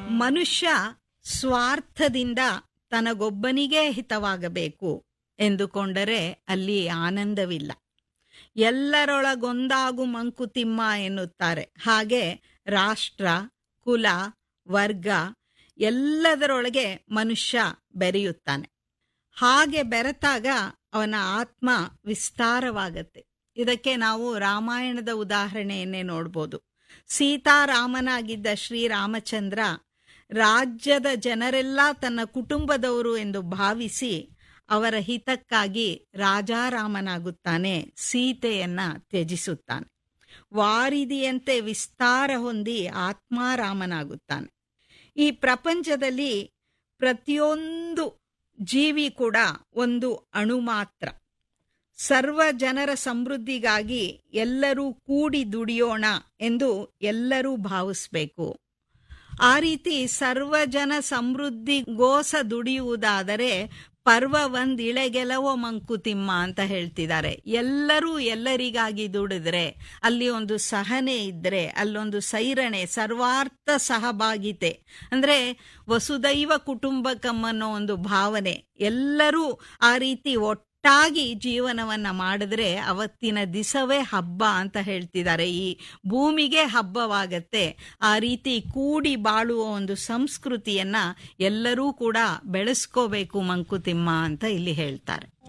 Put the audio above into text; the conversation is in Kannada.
ಮನುಷ್ಯ ಸ್ವಾರ್ಥದಿಂದ ತನಗೊಬ್ಬನಿಗೇ ಹಿತವಾಗಬೇಕು ಎಂದುಕೊಂಡರೆ ಅಲ್ಲಿ ಆನಂದವಿಲ್ಲ ಎಲ್ಲರೊಳಗೊಂದಾಗು ಮಂಕುತಿಮ್ಮ ಎನ್ನುತ್ತಾರೆ ಹಾಗೆ ರಾಷ್ಟ್ರ ಕುಲ ವರ್ಗ ಎಲ್ಲದರೊಳಗೆ ಮನುಷ್ಯ ಬೆರೆಯುತ್ತಾನೆ ಹಾಗೆ ಬೆರೆತಾಗ ಅವನ ಆತ್ಮ ವಿಸ್ತಾರವಾಗತ್ತೆ ಇದಕ್ಕೆ ನಾವು ರಾಮಾಯಣದ ಉದಾಹರಣೆಯನ್ನೇ ನೋಡ್ಬೋದು ಸೀತಾರಾಮನಾಗಿದ್ದ ಶ್ರೀರಾಮಚಂದ್ರ ರಾಜ್ಯದ ಜನರೆಲ್ಲ ತನ್ನ ಕುಟುಂಬದವರು ಎಂದು ಭಾವಿಸಿ ಅವರ ಹಿತಕ್ಕಾಗಿ ರಾಜಾರಾಮನಾಗುತ್ತಾನೆ ಸೀತೆಯನ್ನ ತ್ಯಜಿಸುತ್ತಾನೆ ವಾರಿದಿಯಂತೆ ವಿಸ್ತಾರ ಹೊಂದಿ ಆತ್ಮಾರಾಮನಾಗುತ್ತಾನೆ ಈ ಪ್ರಪಂಚದಲ್ಲಿ ಪ್ರತಿಯೊಂದು ಜೀವಿ ಕೂಡ ಒಂದು ಅಣು ಮಾತ್ರ ಸರ್ವ ಜನರ ಸಮೃದ್ಧಿಗಾಗಿ ಎಲ್ಲರೂ ಕೂಡಿ ದುಡಿಯೋಣ ಎಂದು ಎಲ್ಲರೂ ಭಾವಿಸ್ಬೇಕು ಆ ರೀತಿ ಸರ್ವಜನ ಸಮೃದ್ಧಿಗೋಸ ದುಡಿಯುವುದಾದರೆ ಪರ್ವ ಒಂದ್ ಇಳೆಗೆಲವೋ ಮಂಕುತಿಮ್ಮ ಅಂತ ಹೇಳ್ತಿದ್ದಾರೆ ಎಲ್ಲರೂ ಎಲ್ಲರಿಗಾಗಿ ದುಡಿದ್ರೆ ಅಲ್ಲಿ ಒಂದು ಸಹನೆ ಇದ್ರೆ ಅಲ್ಲೊಂದು ಸೈರಣೆ ಸರ್ವಾರ್ಥ ಸಹಭಾಗಿತೆ ಅಂದ್ರೆ ವಸುದೈವ ಕುಟುಂಬಕಂ ಅನ್ನೋ ಒಂದು ಭಾವನೆ ಎಲ್ಲರೂ ಆ ರೀತಿ ಒಟ್ಟಾಗಿ ಜೀವನವನ್ನ ಮಾಡಿದ್ರೆ ಅವತ್ತಿನ ದಿಸವೇ ಹಬ್ಬ ಅಂತ ಹೇಳ್ತಿದ್ದಾರೆ ಈ ಭೂಮಿಗೆ ಹಬ್ಬವಾಗತ್ತೆ ಆ ರೀತಿ ಕೂಡಿ ಬಾಳುವ ಒಂದು ಸಂಸ್ಕೃತಿಯನ್ನ ಎಲ್ಲರೂ ಕೂಡ ಬೆಳೆಸ್ಕೋಬೇಕು ಮಂಕುತಿಮ್ಮ ಅಂತ ಇಲ್ಲಿ ಹೇಳ್ತಾರೆ